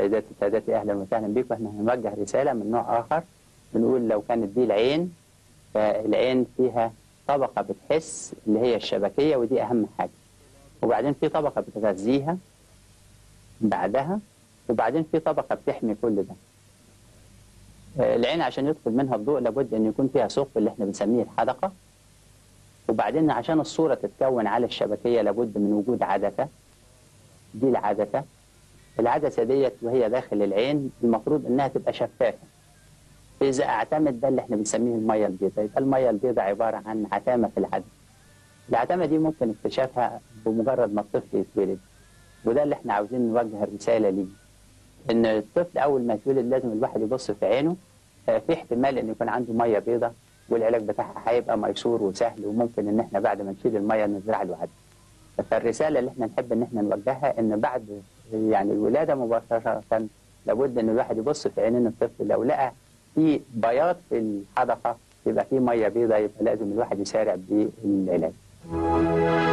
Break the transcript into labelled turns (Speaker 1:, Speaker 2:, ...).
Speaker 1: سيداتي سادتي اهلا وسهلا بكم احنا هنوجه رساله من نوع اخر بنقول لو كانت دي العين فالعين فيها طبقه بتحس اللي هي الشبكيه ودي اهم حاجه وبعدين في طبقه بتغذيها بعدها وبعدين في طبقه بتحمي كل ده آه، العين عشان يدخل منها الضوء لابد ان يكون فيها ثقب اللي احنا بنسميه الحدقه وبعدين عشان الصوره تتكون على الشبكيه لابد من وجود عدسه دي العدسه العدسه ديت وهي داخل العين المفروض انها تبقى شفافه اذا اعتمد ده اللي احنا بنسميه الميه البيضاء يبقى الميه البيضاء عباره عن عتامه في العدسه العتامه دي ممكن اكتشافها بمجرد ما الطفل يتولد وده اللي احنا عاوزين نوجه الرساله ليه ان الطفل اول ما يتولد لازم الواحد يبص في عينه آه، في احتمال ان يكون عنده ميه بيضاء والعلاج بتاعها هيبقى ميسور وسهل وممكن ان احنا بعد ما نشيل الميه نزرع له عدسه فالرساله اللي احنا نحب ان احنا نوجهها ان بعد يعني الولاده مباشره لابد ان الواحد يبص في عينين الطفل لو لقى في بياض في الحدقه يبقى في ميه بيضاء يبقى لازم الواحد يسارع بالعلاج.